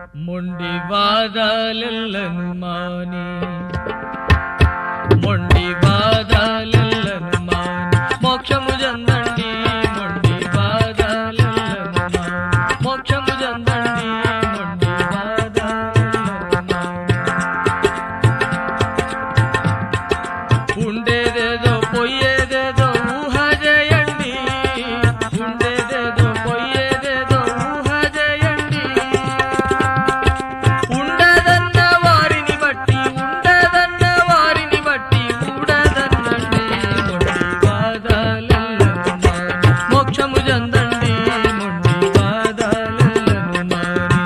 మొండి వాదాలెల్లను మాని మొండి వాదాలెల్లను మాని మోక్షము జందండి మొండి వాదాలెల్లను మాని మోక్షము జందండి మొండి వాదాలెల్లను మాని ఉండేదేదో పోయేదేదో ఊహ చేయండి ఉండేదేదో పోయేదేదో ఊహ చేయండి ఉండదన్న వారిని బట్టి ఉండదన్న వారిని బట్టి ఊడదన్నండి మొండి బాధాలెల్లను మాని మోక్షము జందండి మొండి బాధాలెల్లను మాని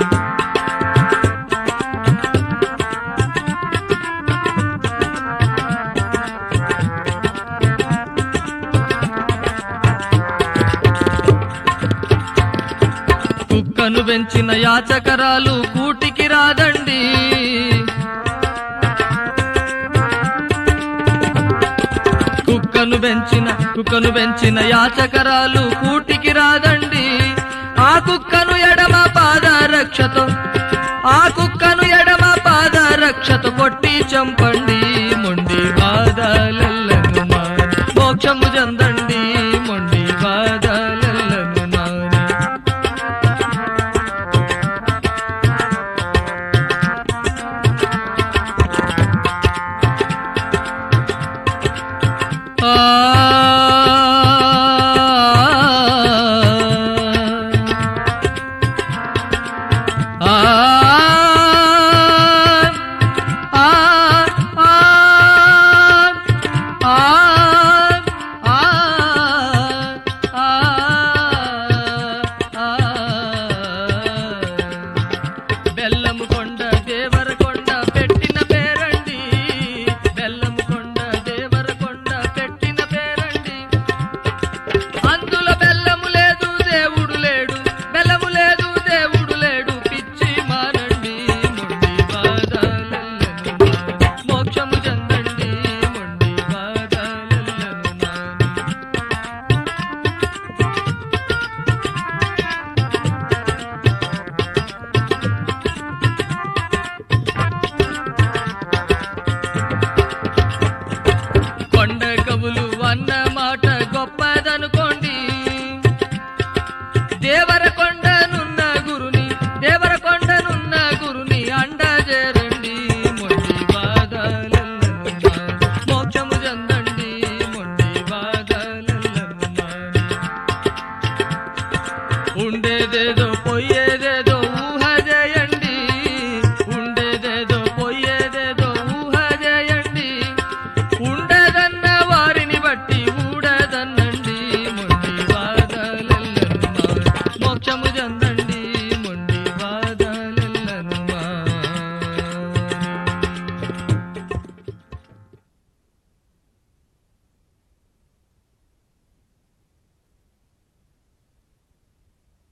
కుక్కను పెంచిన యాచకరాలు కూటికి రాదండి కుక్కను పెంచిన కుక్కను పెంచిన యాచకరాలు కూటికి రాదండి ఆ కుక్కను ఎడమ పాద రక్షతో ఆ కుక్కను ఎడమ పాద రక్షతో కొట్టి చంపండి మొండి బాధలెల్లను మాని మోక్షము జందండి మొండి బాధలెల్లను మాని ఆ ఆ ఆ బెల్లము కొండ దేవర కొండ పెట్టిన పేరండి బెల్లము కొండ దేవర కొండ పెట్టిన పేరండి అందులో బెల్లము లేదు దేవుడు లేడు బెల్లము లేదు దేవుడు లేడు పిచ్చి మానండి మొండి బాధలెల్లను మాని మోక్షము చెందండి మొండి బాధలెల్లను మాని కొండ కవులు అన్న మాట గొప్పదనుకోండి దేవర కొండనున్న గురుని దేవర కొండనున్న గురుని అండ చేరండి మొండి బాధలెల్లను మాని మోక్షము చెందండి మొండి బాధలెల్లను మాని ఉండేదేదో పోయేదేదో ఊహ చేయండి ఉండేదేదో పోయేదేదో ఊహ చేయండి ఉండదన్న వారిని బట్టి ఊడదన్నండి మొండి బాధలెల్లను మాని మోక్షము చెందండి